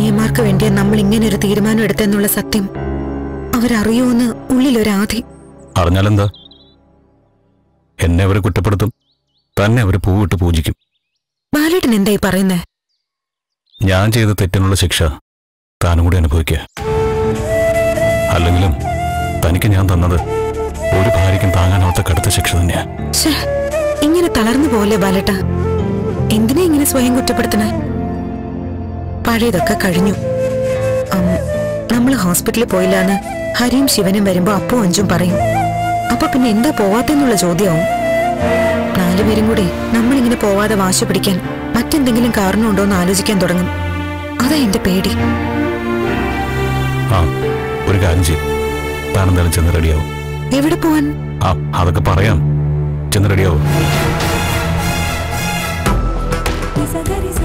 അനിയന്മാർക്ക് വേണ്ടിയാ നമ്മൾ ഇങ്ങനെ ഒരു തീരുമാനം എടുത്തെന്നുള്ള സത്യം അവരറിയോന്ന് ഉള്ളിലൊരാധി അറിഞ്ഞാലെന്താ എന്നെ അവർ കുറ്റപ്പെടുത്തും തന്നെ അവർ പൂവിട്ട് പൂജിക്കും ബാലേട്ടൻ എന്തായി പറയുന്നേ ഞാൻ ചെയ്ത തെറ്റിനുള്ള ശിക്ഷ താനും കൂടി അനുഭവിക്കുക അല്ലെങ്കിലും തനിക്ക് ഞാൻ തന്നത് ഒരു ഭാര്യയ്ക്കും താങ്ങാനാവാത്ത കടുത്ത ശിക്ഷ തന്നെയാ ശ്ശേ, ഇങ്ങനെ തളർന്നു പോലെ ബാലേട്ട എന്തിനാ ഇങ്ങനെ സ്വയം കുറ്റപ്പെടുത്തണേ പഴയതൊക്കെ കഴിഞ്ഞു നമ്മൾ ഹോസ്പിറ്റലിൽ പോയില്ലാന്ന് ഹരിയും ശിവനും വരുമ്പോ അപ്പോ അഞ്ചും പറയും അപ്പൊ പിന്നെ എന്താ പോവാത്തെന്നുള്ള ചോദ്യമാവും നാലുപേരും കൂടി നമ്മളിങ്ങനെ പോവാതെ വാശി പിടിക്കാൻ മറ്റെന്തെങ്കിലും കാരണമുണ്ടോ എന്ന് ആലോചിക്കാൻ തുടങ്ങും അതാ എന്റെ പേടി ആ ഒരു കാര്യം ചെയ്യും താനെന്തായാലും ചെന്ന് റെഡിയാവും എവിടെ പോവാൻ ആ അതൊക്കെ പറയാം ചെന്ന് റെഡിയാവും Ni sa ga ri